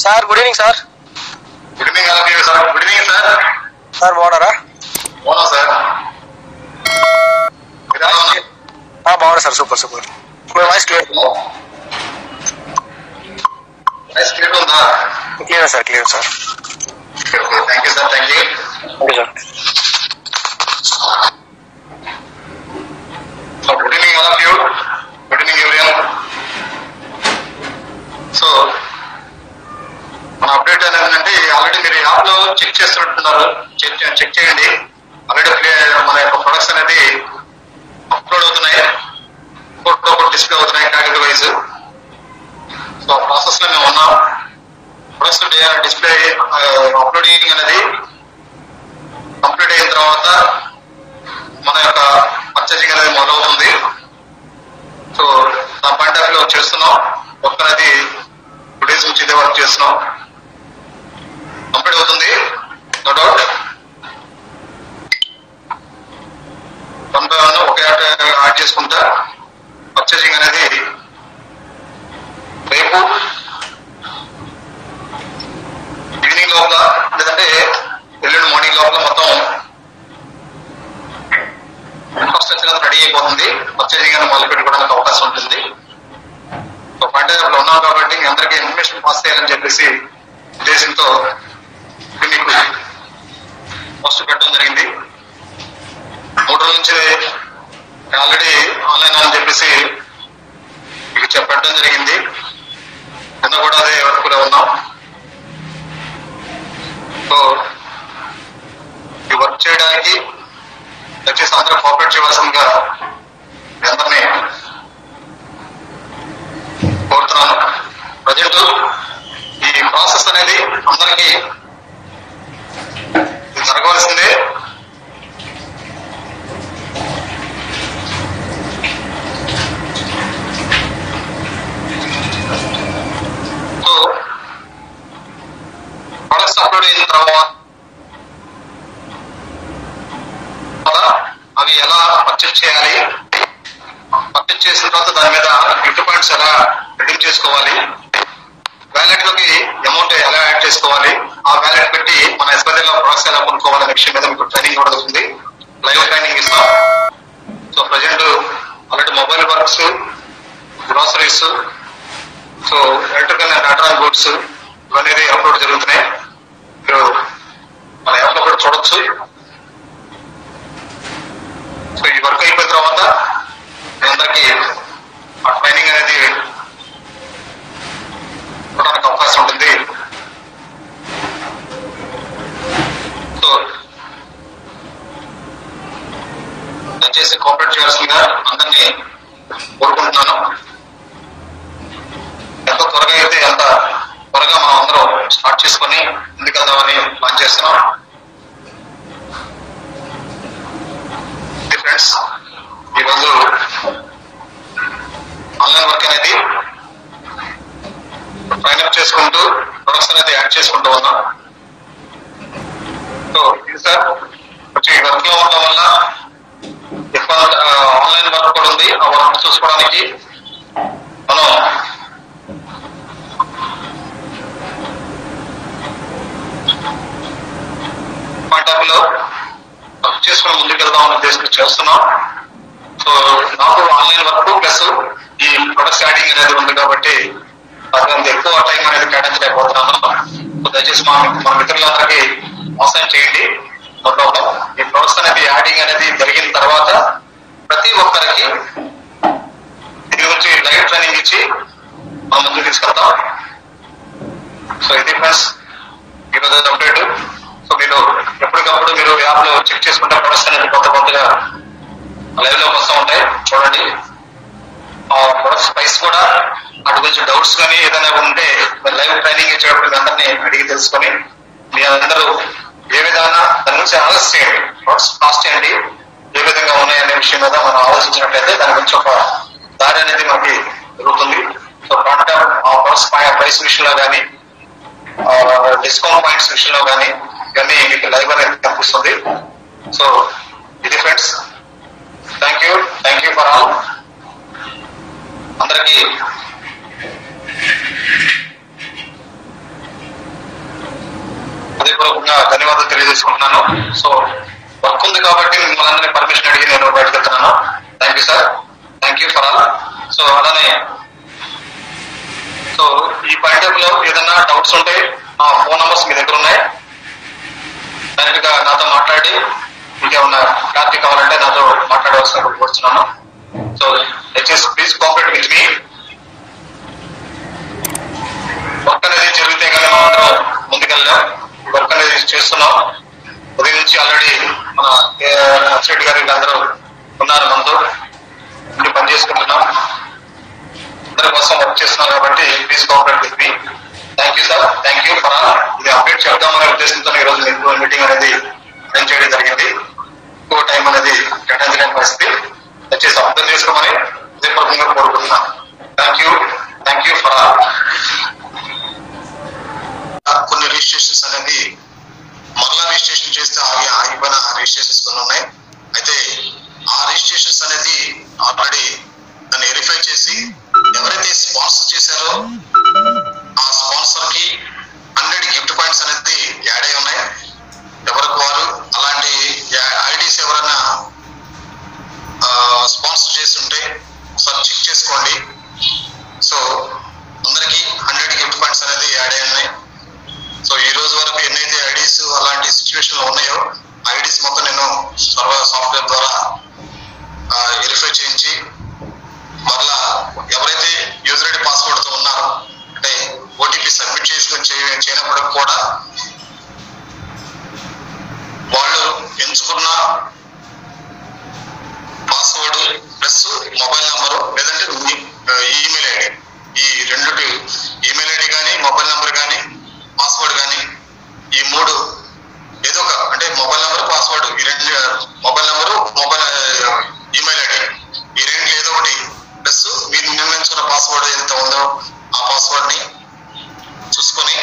Sir good evening sir good evening అలాగే sir good evening sir sir బాగున్నారా అవునా sir మీరు ఎలా ఉన్నారు? ఆ, బాగున్నా సార్ సూపర్ సూపర్ మీ వాయిస్ క్లియర్ వాయిస్ క్లియర్ ఉందా clear sir clear sir thank you sir thank you okay sir so good evening all of you good evening everyone so మన అప్డేట్ ఏంటంటే ఆల్రెడీ మీరు యాప్ లో check చేస్తున్నట్టున్నారు check check చేయండి already మన యొక్క products అనేది అప్లోడ్ అవుతున్నాయి ఫోటో డిస్ప్లే అవుతున్నాయి కేటగిరీ వైజ్ సో ఆ ప్రాసెస్ లో మేము ఉన్నాం ప్రొడక్ట్స్ డిస్ప్లే అప్లోడింగ్ అనేది కంప్లీట్ అయిన తర్వాత మన యొక్క పర్చేసింగ్ అనేది మొదలవుతుంది సో ఆ పాయింట్ ఆఫ్ లో చేస్తున్నాం వర్క్ అనేది టూ డేస్ నుంచి ఇదే వర్క్ చేస్తున్నాం కంప్లీట్ అవుతుంది no doubt one by one ఒకే యాడ్ చేసుకుంటా పర్చేసింగ్ అనేది రేపు ఈవినింగ్ లోపల లేదంటే ఎల్లుండి మార్నింగ్ లోపల మొత్తం ఇన్ఫ్రాస్ట్రక్చర్ అంతా రెడీ అయిపోతుంది పర్చేసింగ్ అని మొదలు పెట్టుకోవడానికి అవకాశం ఉంటుంది సో పండుగ లో ఉన్నాం కాబట్టి మీ అందరికీ ఇన్ఫర్మేషన్ పాస్ చేయాలని చెప్పేసి ఉద్దేశంతో ఇది మీకు పోస్ట్ పెట్టడం జరిగింది మూడు రోజుల నుంచి ఆల్రెడీ ఆన్లైన్ అని చెప్పేసి మీకు చెప్పడం జరిగింది నిన్న కూడా అదే వర్క్ లో ఉన్నాం సో ఈ వర్క్ చేయడానికి దయచేసి అందరూ కోఆపరేట్ చేయవలసిందిగా మీ అందరినీ కోరుతున్నాను ప్రజెంట్ ఈ ప్రాసెస్ అనేది అందరికీ ఇది జరగవలసిందే సో ప్రొడక్ట్స్ అప్లోడ్ అయిన తర్వాత అవి ఎలా పర్చేస్ చేయాలి పర్చేస్ చేసిన తర్వాత దాని మీద గిఫ్ట్ పాయింట్స్ ఎలా రెడీమ్ చేసుకోవాలి వ్యాలెట్ లోకి అమౌంట్ ఎలా యాడ్ చేసుకోవాలి ఆ వ్యాలెట్ పెట్టి మన ఎస్పైజల్ లో ప్రొడక్ట్స్ ఎలా కొనుక్కోవాలనే విషయం మీద మీకు ట్రైనింగ్ ఇవ్వడం జరుగుతుంది లైవ్ ట్రైనింగ్ ఇస్తాం so present already mobile works groceries so electrical and electronic goods ఇవన్నీ అప్లోడ్ జరుగుతున్నాయి మీరు మన యాప్ లో కూడా చూడొచ్చు సో ఈ వర్క్ అయిపోయిన తర్వాత మీ అందరికీ ఆ ట్రైనింగ్ అనేది ఇవ్వడానికి అవకాశం ఉంటుంది సో దయచేసి కోఆపరేట్ చేయాల్సిందిగా అందరినీ కోరుకుంటున్నాను ఎంత త్వరగా అయితే ఎంత త్వరగా మనం అందరం స్టార్ట్ చేసుకొని ముందుకెళ్దామని ప్లాన్ చేస్తున్నాం ఫ్రెండ్స్ ఈరోజు ఆన్లైన్ వర్క్ అనేది ట్రైన్అప్ చేసుకుంటూ ప్రొడక్ట్స్ అనేది యాడ్ చేసుకుంటూ ఉన్నాం సో ఇది సార్ కొంచెం ఈ వర్క్ లో ఉండడం వల్ల ఎక్కువ ఆన్లైన్ వర్క్ కూడా ఉంది ఆ వర్క్ చూసుకోవడానికి మనం పాయింట్ ఆఫ్ లో వర్క్ చేసుకుని ముందుకు వెళ్దామని ఉద్దేశం చేస్తున్నాం సో నాకు ఆన్లైన్ వర్క్ ప్లస్ ఈ ప్రొడక్ట్స్ యాడింగ్ అనేది ఉంది కాబట్టి అది ఎక్కువ టైం అనేది కేటాయించలేకపోతున్నాను సో దయచేసి మా మా మిత్రులందరికీ మోసం చేయండి నో ప్రాబ్లం ఈ ప్రొడక్ట్స్ అనేది యాడింగ్ అనేది జరిగిన తర్వాత ప్రతి ఒక్కరికి ఇది గురించి లైవ్ ట్రైనింగ్ ఇచ్చి మనం ముందుకు తీసుకెళ్తాం సో ఇది ఫ్రెండ్స్ ఈరోజు అప్డేట్ సో మీరు ఎప్పటికప్పుడు మీరు యాప్ లో చెక్ చేసుకుంటే ప్రొడక్ట్స్ అనేది కొత్త కొత్తగా లైవ్ లోకి వస్తూ ఉంటాయి చూడండి ఆ ప్రొడక్ట్స్ ప్రైస్ కూడా వాటి గురించి డౌట్స్ కానీ ఏదైనా ఉంటే లైవ్ ట్రైనింగ్ ఇచ్చేటప్పుడు మీ అందరినీ అడిగి తెలుసుకొని మీ అందరూ ఏ విధాన దాని గురించి అనలైజ్ చేయండి ప్రొడక్ట్స్ కాస్ట్ ఏంటి ఏ విధంగా ఉన్నాయనే విషయం మీద మనం ఆలోచించినట్లయితే దాని గురించి ఒక దారి అనేది మనకి జరుగుతుంది సో ప్రాడక్ట్ ఆ ప్రొడక్ట్స్ ప్రైస్ విషయంలో కానీ డిస్కౌంట్ పాయింట్స్ విషయంలో కానీ ఇవన్నీ మీకు లైవ్ అనేది కనిపిస్తుంది సో ఇది friends thank you thank you for all అందరికీ తెలియజేసుకుంటున్నాను సో వర్క్ ఉంది కాబట్టి మిమ్మల్ని అందరినీ పర్మిషన్ అడిగి నేను బయటకు వెళ్తున్నాను thank you sir thank you for all so అలానే సో ఈ పాయింట్ లో ఏదైనా డౌట్స్ ఉంటే నా ఫోన్ నంబర్స్ మీ దగ్గర ఉన్నాయి డైరెక్ట్ గా నాతో మాట్లాడి ఇంకేమన్నా క్లారిటీ కావాలంటే నాతో మాట్లాడవలసిన కోరుతున్నాను సో దయచేసి ప్లీజ్ కోఆపరేట్ విత్ మీ వర్క్ అనేది జరిగితే కానీ మనం అందరం ముందుకెళ్ళాం వర్క్ అనేది చేస్తున్నాం ఉదయం నుంచి ఆల్రెడీ మన అక్షయ్ గారు వీళ్ళందరూ ఉన్నారు మనతో ఇంటి పని చేసుకుంటున్నాం అందరి కోసం వర్క్ చేస్తున్నాం కాబట్టి ప్లీజ్ కోఆపరేట్ విత్ మీ thank you sir thank you for all ఇది అప్డేట్ చెప్తామనే ఉద్దేశంతో ఈ రోజు మీకు మీటింగ్ అనేది అరేంజ్ చేయడం జరిగింది ఎక్కువ టైం అనేది కేటాయించలేని పరిస్థితి దయచేసి అర్థం చేసుకోమని హృదయపూర్వకంగా కోరుకుంటున్నాను thank you thank you for all కొన్ని రిజిస్ట్రేషన్స్ అనేది మరలా రిజిస్ట్రేషన్ చేస్తే ఆగి ఆగిపోయిన రిజిస్ట్రేషన్స్ కొన్ని ఉన్నాయి అయితే ఆ రిజిస్ట్రేషన్స్ అనేది ఆల్రెడీ దాన్ని వెరిఫై చేసి ఎవరైతే స్పాన్సర్ చేశారో ఆ స్పాన్సర్ కి హండ్రెడ్ గిఫ్ట్ పాయింట్స్ అనేది యాడ్ అయి ఉన్నాయి ఎవరికి వారు అలాంటి ఐడీస్ ఎవరైనా స్పాన్సర్ చేసి ఉంటే ఒకసారి చెక్ చేసుకోండి సో అందరికి హండ్రెడ్ గిఫ్ట్ పాయింట్స్ అనేది యాడ్ అయి ఉన్నాయి సో ఈ రోజు వరకు ఎన్నైతే ఐడీస్ అలాంటి సిచ్యువేషన్ లో ఉన్నాయో ఐడీస్ మొత్తం నేను సర్వ సాఫ్ట్వేర్ ద్వారా వెరిఫై చేయించి మరలా ఎవరైతే యూజర్ ఐడి పాస్వర్డ్ తో ఉన్నారో అంటే ఓటీపీ సబ్మిట్ చేసుకుని చేయ- చేయనప్పటికి కూడా వాళ్ళు ఎంచుకున్న పాస్వర్డ్ ప్లస్ మొబైల్ నంబరు లేదంటే ఈమెయిల్ ఐడి ఈ రెండు ఈమెయిల్ ఐడి కానీ మొబైల్ నంబర్ కానీ పాస్వర్డ్ కానీ ఈ మూడు ఏదో ఒక అంటే మొబైల్ నంబర్ పాస్వర్డ్ ఈ రెండు mobile number mobile email ID ఈ రెండు ఏదో ఒకటి ప్లస్ మీరు నిర్ణయించుకున్న పాస్వర్డ్ ఏదైతే ఉందో ఆ పాస్వర్డ్ ని చూసుకొని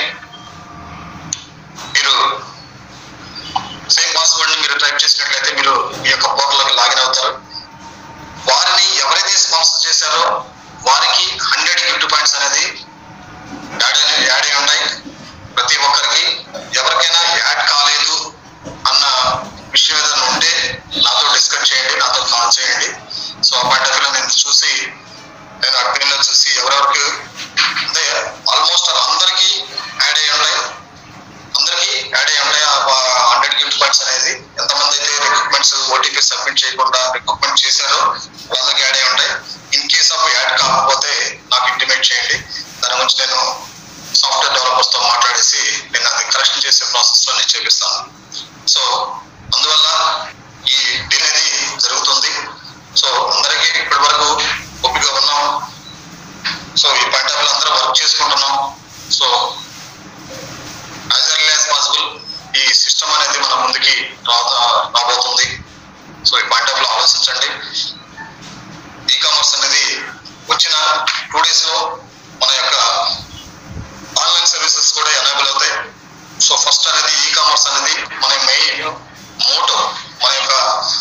మీరు సేమ్ పాస్వర్డ్ ని మీరు టైప్ చేసినట్లయితే మీరు మీ యొక్క పోర్టల్లోకి లాగిన్ అవుతారు వారిని ఎవరైతే స్పాన్సర్ చేశారో వారికి హండ్రెడ్ గిఫ్ట్ పాయింట్స్ అనేది యాడ్ అయి- యాడ్ అయి ఉన్నాయి ప్రతి ఒక్కరికి ఎవరికైనా యాడ్ కాలేదు అన్న విషయం ఏదైనా ఉంటే నాతో డిస్కస్ చేయండి నాతో కాల్ చేయండి సో ఆ పాయింట్ ఆఫ్ వ్యూలో నేను చూసి నేను అడ్మిన్ లో చూసి ఎవరెవరికి అంటే ఆల్మోస్ట్ అందరికీ యాడ్ అయి ఉన్నాయి అందరికీ యాడ్ అయి ఉన్నాయి ఆ హండ్రెడ్ గిఫ్ట్ పాయింట్స్ అనేది ఎంతమంది అయితే రిక్రూట్మెంట్స్ ఓటీపీ సబ్మిట్ చేయకుండా రిక్రూట్మెంట్ చేశారో వాళ్ళకి యాడ్ అయి ఉంటాయి ఇన్ కేస్ ఆఫ్ యాడ్ కాకపోతే నాకు ఇంటిమేట్ చేయండి దాని గురించి నేను సాఫ్ట్వేర్ డెవలపర్స్ తో మాట్లాడేసి నేను అది కరెక్షన్ చేసే ప్రాసెస్ లో నేను చేపిస్తాను సో అందువల్ల ఈ డీల్ అనేది జరుగుతుంది సో అందరికీ ఇప్పటి వరకు ఒప్పిక ఉన్నాం సో ఈ పాయింట్ ఆఫ్ అందరూ వర్క్ చేసుకుంటున్నాం so as early as possible ఈ సిస్టమ్ అనేది మన ముందుకి రా- రాబోతుంది సో ఈ పాయింట్ ఆఫ్ లో ఆలోచించండి ఈ కామర్స్ అనేది వచ్చిన టూ డేస్ లో మన యొక్క ఆన్లైన్ సర్వీసెస్ కూడా ఎనేబుల్ అవుతాయి సో ఫస్ట్ అనేది ఈ కామర్స్ అనేది మన మెయిన్ మోటో మన యొక్క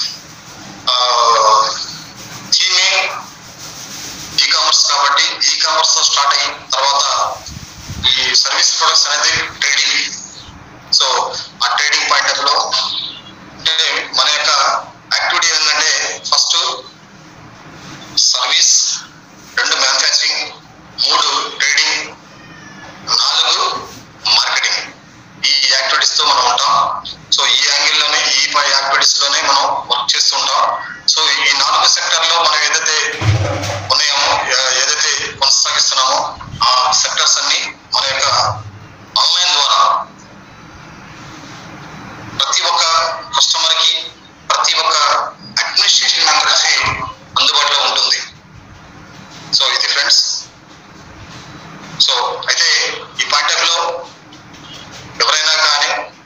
థీమే ఈ కామర్స్ కాబట్టి ఈ కామర్స్ తో స్టార్ట్ అయిన తర్వాత ఈ సర్వీస్ ప్రొడక్ట్స్ అనేది ట్రేడింగ్ సో ఆ ట్రేడింగ్ పాయింట్ ఆఫ్ లో అంటే మన యొక్క యాక్టివిటీ ఏంటంటే ఫస్ట్ సర్వీస్ రెండు మ్యానుఫ్యాక్చరింగ్ మూడు ట్రేడింగ్ నాలుగు మార్కెటింగ్ ఈ యాక్టివిటీస్ తో మనం ఉంటాం సో ఈ యాంగిల్ లోనే ఈ యాక్టివిటీస్ లోనే మనం వర్క్ చేస్తుంటాం సో ఈ నాలుగు సెక్టర్ లో మనం ఏదైతే ఉన్నాయో ఏ- ఏదైతే కొనసాగిస్తున్నామో ఆ సెక్టర్స్ అన్ని మన యొక్క ఆన్లైన్ ద్వారా ప్రతి ఒక్క కస్టమర్ కి ప్రతి ఒక్క అడ్మినిస్ట్రేషన్ మెంబర్ కి అందుబాటులో ఉంటుంది సో ఇది ఫ్రెండ్స్ సో అయితే ఈ పాయింట్ ఆఫ్ లో ఎవరైనా కానీ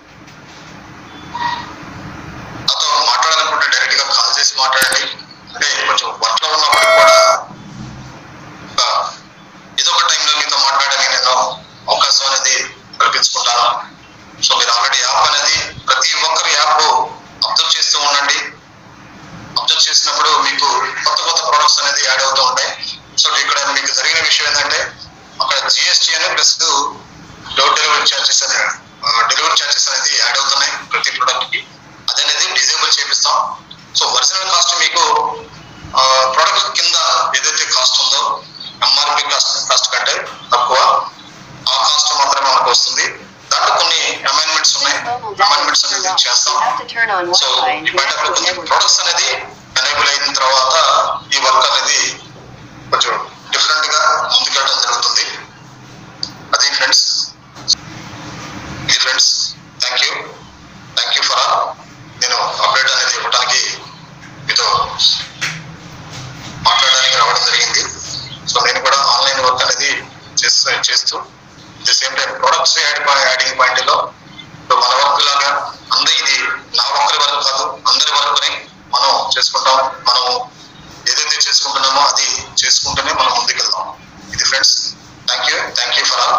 నాతో మాట్లాడాలనుకుంటే డైరెక్ట్ గా కాల్ చేసి మాట్లాడండి అంటే కొంచెం వర్క్ లో ఉన్నప్పుడు కూడా ఒక ఏదో ఒక టైంలో మీతో మాట్లాడడానికి నేను అవకాశం అనేది కల్పించుకుంటాను సో మీరు ఆల్రెడీ యాప్ అనేది ప్రతి ఒక్కరు యాప్ అబ్జర్వ్ చేస్తూ ఉండండి అబ్జర్వ్ చేసినప్పుడు మీకు కొత్త కొత్త ప్రొడక్ట్స్ అనేది యాడ్ అవుతూ ఉంటాయి సో ఇక్కడ మీకు జరిగిన విషయం ఏంటంటే అక్కడ జిఎస్టీ అని ప్లస్ డోర్ డెలివరీ ఛార్జెస్ అని డెలివరీ ఛార్జెస్ అనేది యాడ్ అవుతున్నాయి ప్రతి ప్రోడక్ట్ కి అదనేది డిజేబుల్ చేపిస్తాం సో ఒరిజినల్ కాస్ట్ మీకు ప్రోడక్ట్ కింద ఏదైతే కాస్ట్ ఉందో ఎంఆర్పి కాస్ట్ కాస్ట్ కంటే తక్కువ ఆ కాస్ట్ మాత్రమే మనకు వస్తుంది దాంట్లో కొన్ని అమైన్మెంట్స్ ఉన్నాయి అమైన్మెంట్స్ అనేది చేస్తాం have to turn on so Wi-Fi ఈ and బయట connect to the కొన్ని network. ప్రొడక్ట్స్ అనేది ఎనేబుల్ అయిన తర్వాత ఈ వర్క్ అనేది కొంచెం డిఫరెంట్ గా ముందుకెళ్ళడం జరుగుతుంది అది ఫ్రెండ్స్ ఇది friends thank you thank you for all నేను అప్డేట్ అనేది ఇవ్వడానికి మీతో మాట్లాడడానికి రావడం జరిగింది సో నేను కూడా ఆన్లైన్ వర్క్ అనేది చేస్తూ చేస్తూ the same time products add adding point లో ఇప్పుడు మన వర్క్ లాగా అందరి ఇది నా ఒక్కరి వర్క్ కాదు అందరి వర్క్ ని మనం చేసుకుంటాం మనం ఏదైతే చేసుకుంటున్నామో అది చేసుకుంటూనే మనం ముందుకెళ్దాం ఇది friends thank you thank you for all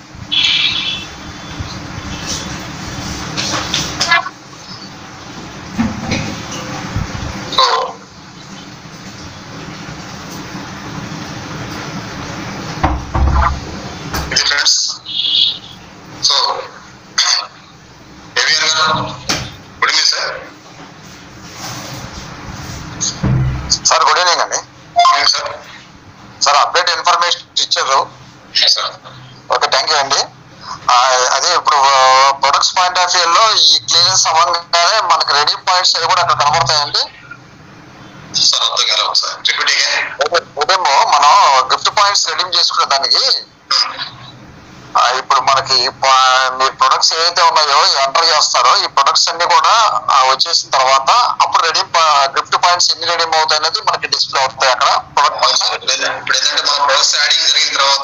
so ఇది ఫ్రెండ్స్ సో ఏవిఆర్ గారు good evening sir sir good evening అండి evening sir sir update information ఇచ్చారు సార్ ఓకే థ్యాంక్ యూ అండి ఆ, అదే ఇప్పుడు ప్రొడక్ట్స్ పాయింట్ ఆఫ్ వ్యూ లో ఈ క్లియరెన్స్ అవ్వగానే మనకి రెడీ పాయింట్స్ అవి కూడా అక్కడ కనబడతాయండి సార్ అర్థం కాదు ఒకసారి రిపీట్ అగైన్ ఉదయము మనం గిఫ్ట్ పాయింట్స్ రెడీమ్ చేసుకునే దానికి ఆ, ఇప్పుడు మనకి ప- మీ ప్రొడక్ట్స్ ఏవైతే ఉన్నాయో ఎంటర్ చేస్తారో ఈ ప్రొడక్ట్స్ అన్ని కూడా ఆ, వచ్చేసిన తర్వాత అప్పుడు రెడీ గిఫ్ట్ పాయింట్స్ ఎన్ని రెడీమ్ అవుతాయి అనేది మనకి డిస్ప్లే అవుతాయి అక్కడ ప్రొడక్ట్ సార్ ఇప్పుడు ఏంటంటే మన ప్రొడక్ట్స్ యాడింగ్ జరిగిన తర్వాత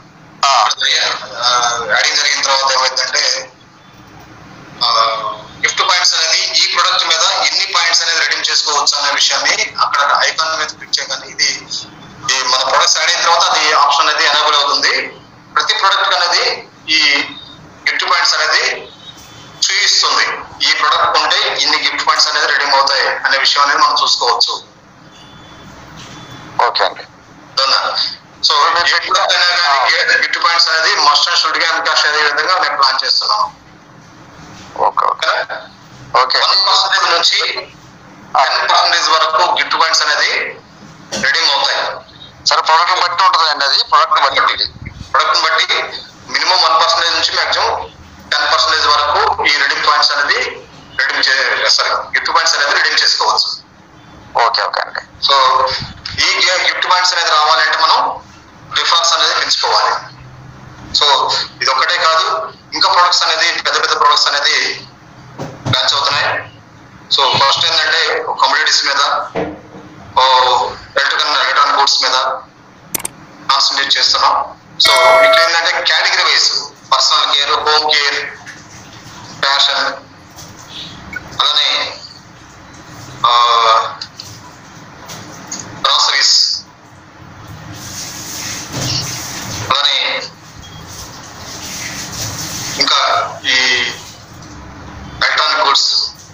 యాడింగ్ జరిగిన తర్వాత ఏమైందంటే గిఫ్ట్ పాయింట్స్ అనేది ఈ ప్రొడక్ట్ మీద ఎన్ని పాయింట్స్ అనేది రెడీమ్ చేసుకోవచ్చు అనే విషయాన్ని అక్కడ ఐకాన్ మీద క్లిక్ చేయగానే ఇది ఈ మన ప్రొడక్ట్స్ యాడ్ అయిన తర్వాత అది ఆప్షన్ అనేది ఎనేబుల్ అవుతుంది ప్రతి ప్రొడక్ట్ అనేది ఈ గిఫ్ట్ పాయింట్స్ అనేది చూపిస్తుంది ఈ ప్రొడక్ట్ కొంటే ఇన్ని గిఫ్ట్ పాయింట్స్ అనేది రెడీమ్ అవుతాయి అనే విషయం అనేది మనం చూసుకోవచ్చు ఓకే అండి అవునా? సో ఏ ప్రొడక్ట్ అయినా కానీ గిఫ్ట్ పాయింట్స్ అనేది మస్ట్ అండ్ షుడ్ గా ఎన్కాష్ అయ్యే విధంగా మేము ప్లాన్ చేస్తున్నాం ఓకే ఓకే ఓకేనా ఓకే వన్ పర్సెంటేజ్ నుంచి టెన్ పర్సెంటేజ్ వరకు గిఫ్ట్ పాయింట్స్ అనేది రెడీమ్ అవుతాయి సరే ప్రొడక్ట్ బట్టి ఉంటుందండి అది ప్రొడక్ట్ బట్టి ప్రొడక్ట్ బట్టి మినిమం వన్ పర్సెంటేజ్ నుంచి మాక్సిమం టెన్ పర్సెంటేజ్ వరకు ఈ రెడీమ్ పాయింట్స్ అనేది రెడీమ్ చే సారీ గిఫ్ట్ పాయింట్స్ అనేది రెడీమ్ చేసుకోవచ్చు ఓకే ఓకే అండి సో ఈ గిఫ్ట్ పాయింట్స్ అనేది రావాలంటే మనం రిఫరెన్స్ అనేది పెంచుకోవాలి సో ఇది ఒక్కటే కాదు ఇంకా ప్రొడక్ట్స్ అనేది పెద్ద పెద్ద ప్రొడక్ట్స్ అనేది లాంచ్ అవుతున్నాయి సో ఫస్ట్ ఏంటంటే కమ్యూనిటీస్ మీద ఎలక్ట్రికల్ ఎలక్ట్రానిక్ గూడ్స్ మీద కాన్సన్ట్రేట్ చేస్తున్నాం సో ఇక్కడ ఏంటంటే category wise personal care home care fashion అలానే గ్రాసరీస్ అలానే ఇంకా ఈ ఎలక్ట్రానిక్ గుడ్స్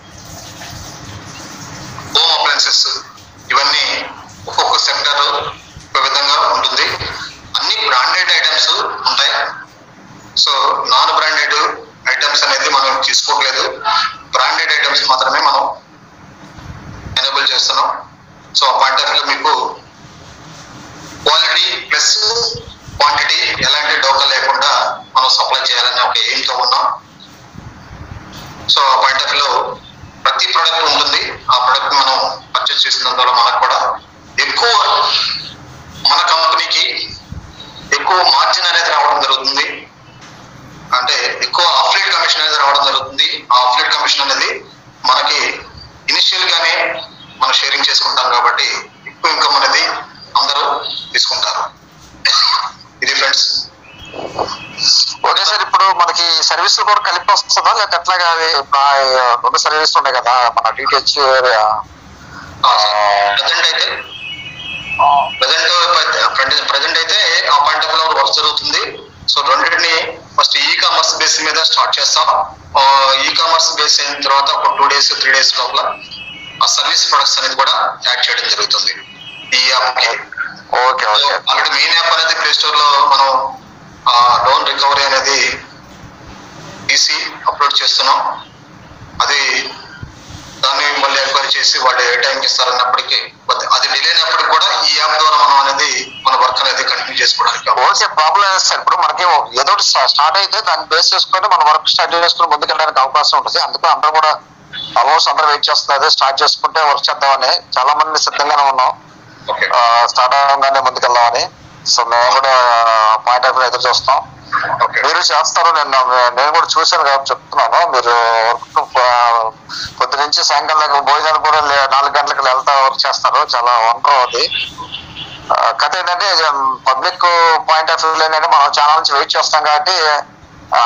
హోమ్ అప్లయన్సెస్ ఇవన్నీ ఒక్కొక్క సెక్టర్ ఒక విధంగా ఉంటుంది అన్ని బ్రాండెడ్ ఐటమ్స్ ఉంటాయి సో నాన్ బ్రాండెడ్ ఐటమ్స్ అనేది మనం తీసుకోవట్లేదు బ్రాండెడ్ ఐటమ్స్ మాత్రమే మనం ఎనేబుల్ చేస్తున్నాం సో ఆ పాయింట్ ఆఫ్ వ్యూ మీకు క్వాలిటీ ప్లస్ క్వాంటిటీ ఎలాంటి డోకా లేకుండా మనం సప్లై చేయాలని ఒక ఎయిమ్తో ఉన్నాం సో ఆ పాయింట్ ఆఫ్ వ్యూలో ప్రతి ప్రోడక్ట్ ఉంటుంది ఆ ప్రోడక్ట్ మనం పర్చేస్ చేసినందువల్ల మనకు కూడా ఎక్కువ మన కంపెనీకి ఎక్కువ మార్జిన్ అనేది రావడం జరుగుతుంది అంటే ఎక్కువ అఫ్లేట్ కమిషన్ అనేది రావడం జరుగుతుంది ఆ అఫ్లేట్ కమిషన్ అనేది మనకి ఇనిషియల్ గానే మనం షేరింగ్ చేసుకుంటాం కాబట్టి ఎక్కువ ఇన్కమ్ అనేది అందరూ తీసుకుంటారు ఇది ఫ్రెండ్స్ ఓకే సార్ ఇప్పుడు మనకి సర్వీస్ కూడా కలిపి వస్తుందా లేకపోతే ఎట్లాగా అది ఇప్పుడు ఆ రెండు సర్వీస్ ఉన్నాయి కదా మన డిటిహెచ్ ప్రజెంట్ అయితే ప్రజెంట్ ప్రజెంట్ అయితే ఆ పాయింట్ ఆఫ్ లో వర్క్ జరుగుతుంది సో రెండింటిని ఫస్ట్ ఈ కామర్స్ బేస్ మీద స్టార్ట్ చేస్తాం ఈ కామర్స్ బేస్ అయిన తర్వాత ఒక టూ డేస్ త్రీ డేస్ లోపల ఆ సర్వీస్ ప్రొడక్ట్స్ అనేది కూడా యాడ్ చేయడం జరుగుతుంది ఈ యాప్ కి okay okay already main app అనేది ప్లే స్టోర్ లో మనం లోన్ రికవరీ అనేది తీసి అప్లోడ్ చేస్తున్నాం అది దాన్ని మళ్ళీ ఎంక్వైరీ చేసి వాళ్ళు ఏ టైంకి ఇస్తారన్నప్పటికీ కొద్ది- అది డిలే అయినప్పటికీ కూడా ఈ యాప్ ద్వారా మనం అనేది మన వర్క్ అనేది కంటిన్యూ చేసుకోవడానికి ఓకే ప్రాబ్లం లేదు సార్ ఇప్పుడు మనకి ఏదో ఒకటి స్టార్ట్ అయితే దాన్ని బేస్ చేసుకొని మన వర్క్ స్టార్ట్ చేసుకుని ముందుకెళ్ళడానికి అవకాశం ఉంటుంది అందుకే అందరూ కూడా ఆల్మోస్ట్ అందరూ వెయిట్ చేస్తున్నారు అదే స్టార్ట్ చేసుకుంటే వర్క్ చేద్దామని చాలా మంది సిద్ధంగానే ఉన్నాం ఓకే స్టార్ట్ అవగానే ముందుకెళ్దామని సో మేము కూడా పాయింట్ ఆఫ్ ఎదురు చూస్తాం ఓకే మీరు చేస్తారు నేను నేను కూడా చూశాను కాబట్టి చెప్తున్నాను మీరు వర్క్ పొద్దు నుంచి సాయంకాలం దాకా భోజనాలు కూడా లే- నాలుగు గంటలకు వెళ్తా వర్క్ చేస్తారు చాలా వండర్ అది ఆ, కథ ఏంటంటే పబ్లిక్ పాయింట్ ఆఫ్ వ్యూ ఏంటంటే మనం చాలా నుంచి వెయిట్ చేస్తాం కాబట్టి ఆ,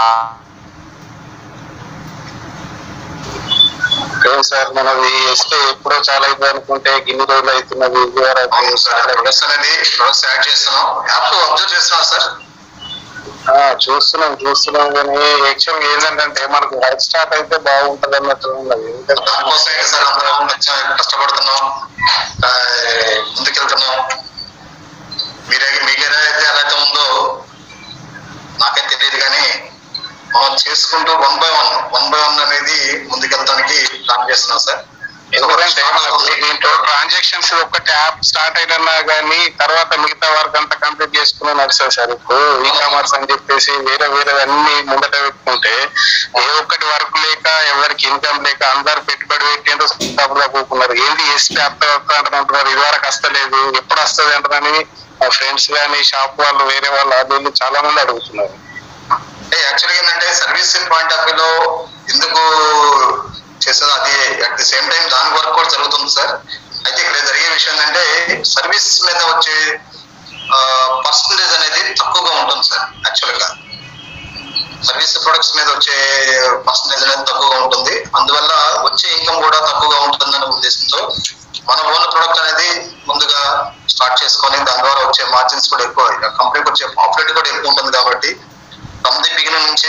ఏం సార్ మనది ఎస్టే ఎప్పుడో చాలా అయిపోయి అనుకుంటే గిన్ని రోజులు అవుతున్నది విజయవాడ అవును సార్ ప్రొడక్ట్స్ అనేది ప్రొడక్ట్స్ యాడ్ చేస్తున్నాం యాప్ అబ్జర్వ్ చేస్తున్నాం సార్ ఆ, చూస్తున్నాం చూస్తున్నాం కానీ యాక్చువల్ ఏంటంటే మనకు వర్క్ స్టార్ట్ అయితే బాగుంటది అన్నట్టు ఉన్నది ఎందుకంటే దానికోసమే కదా సార్ అందరం కొంచెం కష్టపడుతున్నాం ఆ, ముందుకెళ్తున్నాం మీరే మీకు ఏదైతే ఎలా అయితే ఉందో నాకైతే తెలియదు కానీ మనం చేసుకుంటూ one by one one by one అనేది ముందుకెళ్తానికి ప్లాన్ చేస్తున్నాం సార్ ఎందుకంటే మనకు దీంట్లో ట్రాన్సాక్షన్స్ ఒక ట్యాప్ స్టార్ట్ అయినా కానీ తర్వాత మిగతా వర్క్ అంతా కంప్లీట్ చేసుకుని నడుస్తుంది సార్ ఇప్పుడు ఈ కామర్స్ అని చెప్పేసి వేరే వేరే అన్ని ముందట పెట్టుకుంటే ఏ ఒక్కటి వర్క్ లేక ఎవరికి ఇన్కమ్ లేక అందరు పెట్టుబడి పెట్టేందుకు డబ్బులు కూకున్నారు ఏంది ఎస్పీ అర్థం అంటున్నారు ఇది వరకు వస్తలేదు ఎప్పుడు వస్తుంది అంటారని మా ఫ్రెండ్స్ కానీ షాప్ వాళ్ళు వేరే వాళ్ళు వాళ్ళు చాలా మంది అడుగుతున్నారు అంటే యాక్చువల్గా ఏంటంటే సర్వీస్ పాయింట్ ఆఫ్ వ్యూలో ఎందుకు చేసేది అది అట్ ది సేమ్ టైం దాని వర్క్ కూడా జరుగుతుంది సార్ అయితే ఇక్కడ జరిగే విషయం ఏంటంటే సర్వీస్ మీద వచ్చే పర్సంటేజ్ అనేది తక్కువగా ఉంటుంది సార్ యాక్చువల్గా సర్వీస్ ప్రొడక్ట్స్ మీద వచ్చే పర్సంటేజ్ అనేది తక్కువగా ఉంటుంది అందువల్ల వచ్చే ఇన్కమ్ కూడా తక్కువగా ఉంటుందనే ఉద్దేశంతో మన ఓన్ ప్రొడక్ట్ అనేది ముందుగా స్టార్ట్ చేసుకొని దాని ద్వారా వచ్చే మార్జిన్స్ కూడా ఎక్కువ కంపెనీకి వచ్చే ప్రాఫిట్ కూడా ఎక్కువ ఉంటుంది కాబట్టి ఫ్రమ్ ది బిగినింగ్ నుంచే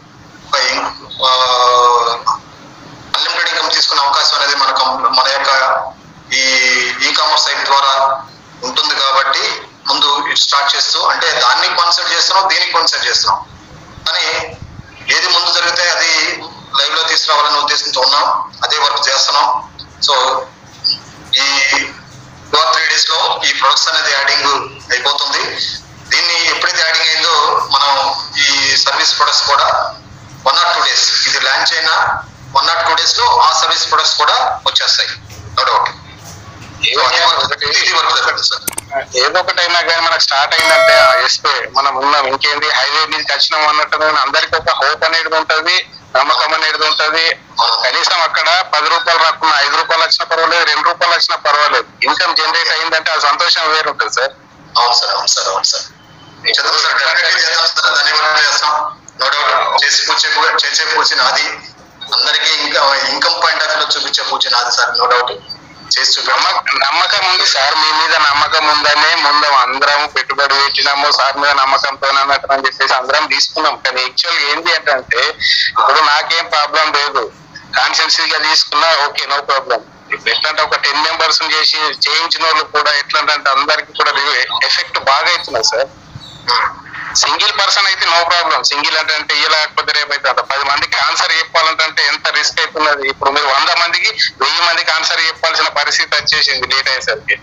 అన్లిమిటెడ్ ఇన్కమ్ తీసుకునే అవకాశం అనేది మన కం- మన యొక్క ఈ ఈ కామర్స్ సైట్ ద్వారా ఉంటుంది కాబట్టి ముందు స్టార్ట్ చేస్తూ అంటే దాన్ని కాన్సెప్ట్ చేస్తున్నాం దీనికి కాన్సెప్ట్ చేస్తున్నాం కానీ ఏది ముందు జరిగితే అది లైవ్ లో తీసుకురావాలనే ఉద్దేశంతో ఉన్నాం అదే వర్క్ చేస్తున్నాం సో ఈ టూ ఆర్ త్రీ డేస్ లో ఈ ప్రొడక్ట్స్ అనేది యాడింగ్ అయిపోతుంది దీన్ని ఎప్పుడైతే యాడింగ్ అయిందో మనం ఈ సర్వీస్ ప్రొడక్ట్స్ కూడా వన్ ఆర్ టూ డేస్ ఇది లాంచ్ అయిన వన్ ఆర్ టూ డేస్ లో ఆ సర్వీస్ ప్రొడక్ట్స్ కూడా వచ్చేస్తాయి నో డౌట్ ఇది వర్క్ జరుగుతుంది సార్ ఏదో ఒకటైనా కానీ మనకు స్టార్ట్ అయిందంటే ఎస్పే మనం ఉన్నాం ఇంకేంది హైవే మీదకి వచ్చినాం అన్నట్టు కానీ అందరికి ఒక హోప్ అనేది ఉంటది నమ్మకం అనేది ఉంటది కనీసం అక్కడ పది రూపాయలు రాకుండా ఐదు రూపాయలు వచ్చినా పర్వాలేదు రెండు రూపాయలు వచ్చినా పర్వాలేదు ఇన్కమ్ జనరేట్ అయిందంటే ఆ సంతోషం వేరు ఉంటుంది సార్ అవును సార్ అవును సార్ అవును సార్ చదువు సార్ డెఫినెట్లీ చేద్దాం సార్ దాన్ని కూడా చేస్తాం నో డౌట్ చేసి పూచే పూ- చేసే పూజ నాది అందరికీ ఇంకా ఇన్కమ్ పాయింట్ ఆఫ్ లో చూపించే పూజ నాది సార్ నో డౌట్ చేసి చూపించాం నమ్మకం నమ్మకం ఉంది సార్ మీ మీద నమ్మకం ఉందనే ముందు అందరం పెట్టుబడి పెట్టినాము సార్ మీద నమ్మకంతో అన్నట్టు అని చెప్పేసి అందరం తీసుకున్నాం కానీ యాక్చువల్ ఏంటి అంటే ఇప్పుడు నాకేం ప్రాబ్లం లేదు కాన్షియన్సీగా తీసుకున్నా ఓకే నో ప్రాబ్లం ఇప్పుడు ఎట్లంటే ఒక టెన్ మెంబర్స్ చేసి చేయించిన వాళ్ళు కూడా ఎట్లంటే అందరికి కూడా ఎఫెక్ట్ బాగా అవుతున్నది సార్ సింగిల్ పర్సన్ అయితే నో ప్రాబ్లం సింగిల్ అంటే అంటే ఇలా లేకపోతే రేపు అయితే అంత పది మందికి ఆన్సర్ చెప్పాలంటే ఎంత రిస్క్ అవుతున్నది ఇప్పుడు మీరు వంద మందికి వెయ్యి మందికి ఆన్సర్ చెప్పాల్సిన పరిస్థితి వచ్చేసింది లేట్ అయ్యేసరికి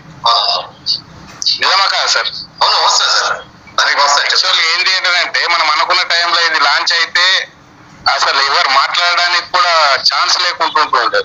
నిజమా కాదు సార్ అవును వస్తా సార్ దానికి వస్తా యాక్చువల్ ఏంటి అంటే మనం అనుకున్న టైంలో ఇది లాంచ్ అయితే అసలు ఎవరు మాట్లాడడానికి కూడా ఛాన్స్ లేకుంటుంటుంది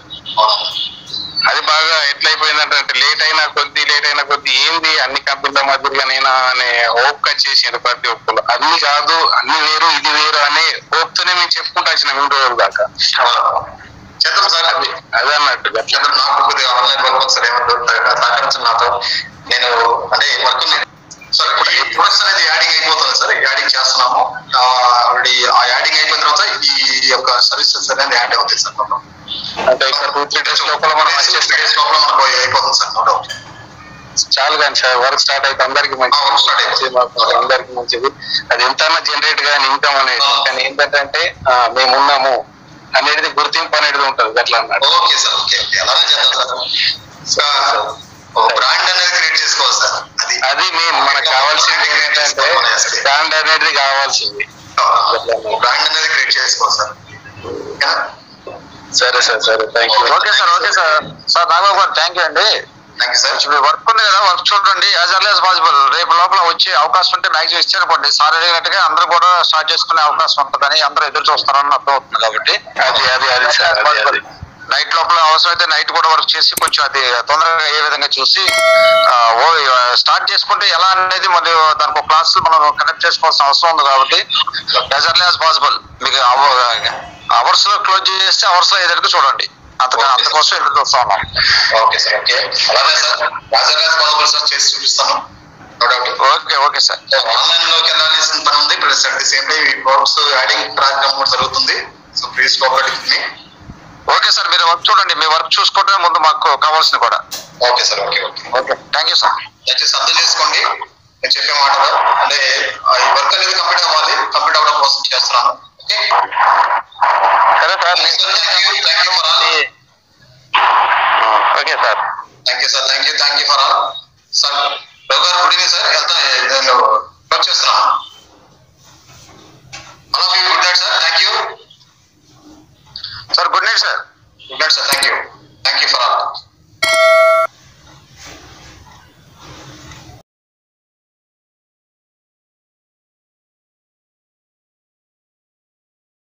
అది బాగా ఎట్లయిపోయిందంటే అంటే లేట్ అయినా కొద్ది లేట్ అయినా కొద్ది ఏంది అన్ని కంపెనీల మాదిరిగానైనా అనే హోప్ వచ్చేసింది ప్రతి ఒక్కరు అన్ని కాదు అన్ని వేరు ఇది వేరు అనే హోప్ తోనే మేము చెప్పుకుంటూ వచ్చినాం ఇన్ని రోజుల దాకా చేద్దాం సార్ అది అదే అన్నట్టుగా చేద్దాం నాకు కొద్దిగా ఆన్లైన్ వర్క్ ఒకసారి ఏమంటారు సహకరించండి నాతో నేను అంటే వర్క్ సార్ ఇప్పుడు ఈ ప్రొడక్ట్స్ అనేది యాడింగ్ అయిపోతుంది సార్ యాడింగ్ చేస్తున్నాము ఆల్రెడీ ఆ యాడింగ్ అయిపోయిన తర్వాత ఈ యొక్క సర్వీసెస్ అనేది యాడ్ అవుతాయి సార్ మొత్తం అంటే ఇక్కడ టూ త్రీ డేస్ లోపల మనం వచ్చేస్తే డేస్ లోపల మనకు అయిపోతుంది సార్ నో డౌట్ చాలు కానీ సార్ వర్క్ స్టార్ట్ అయితే అందరికి ఆ, work start మంచిది అయితే. మాకు అందరికి మంచిది అది ఎంత జనరేట్ కానీ ఇన్కమ్ అనేది ఆ. కానీ ఏంటంటే ఆ, మేము ఉన్నాము అనేది గుర్తింపు అనేది ఉంటుంది అట్లా అన్నాడు ఓకే సార్ ఓకే ఓకే అలానే చేద్దాం సార్ బ్రాండ్ అనేది క్రియేట్ చేసుకోవాలి సార్ అది అది మెయిన్ మనకు కావాల్సింది ఏంటంటే బ్రాండ్ అనేది కావాల్సింది బ్రాండ్ అనేది క్రియేట్ చేసుకోవాలి సార్ ఓకేనా సరే సార్ సరే thank you okay sir, okay sir. Sir Nagababu garu thank you అండి థ్యాంక్ యూ సార్ కొంచెం మీ వర్క్ ఉంది కదా వర్క్ చూడండి యాజ్ ఎర్లీ యాజ్ పాసిబుల్ రేపు లోపల వచ్చే అవకాశం ఉంటే మ్యాక్సిమం ఇచ్చానుకోండి సార్ అడిగినట్టుగా అందరూ కూడా స్టార్ట్ చేసుకునే అవకాశం ఉంటుందని అందరూ ఎదురు చూస్తారని అర్థం అవుతుంది కాబట్టి అది అది అది సార్ అది అది నైట్ లోపల అవసరమైతే నైట్ కూడా వర్క్ చేసి కొంచెం అది తొందరగా ఏ విధంగా చూసి ఆ, ఓ స్టార్ట్ చేసుకుంటే ఎలా అనేది మరి దానికి ఒక క్లాస్ మనం కనెక్ట్ చేసుకోవాల్సిన అవసరం ఉంది కాబట్టి యాజ్ ఎర్లీ యాజ్ పాసిబుల్ మీకు అవర్స్ లో క్లోజ్ చేస్తే అవర్స్ లో ఏదైనా చూడండి అంతగా అందుకోసం ఎదురు చూస్తా ఉన్నాం ఓకే సార్ ఓకే అలానే sir roger as possible sir చేసి చూపిస్తాను no doubt okay okay sir online లోకి వెళ్ళాల్సిన పని ఉంది plus at the same time ఈ వర్క్స్ యాడింగ్ కార్యక్రమం కూడా జరుగుతుంది సో ప్లీజ్ కోఆపరేట్ మీ ఓకే సార్ మీరు వర్క్ చూడండి మీ వర్క్ చూసుకుంటే ముందు మాకు కావాల్సింది కూడా okay sir okay okay okay thank you sir దయచేసి అర్థం చేసుకోండి నేను చెప్పే మాటలు అంటే ఆ ఈ వర్క్ అనేది కంప్లీట్ అవ్వాలి కంప్లీట్ అవ్వడం కోసం చేస్తున్నాను ఓకే సరే sir thank you thank you for all okay sir thank you sir thank you thank you for all sir Raghu garu good evening sir వెళ్తా నేను వర్క్ చేస్తాను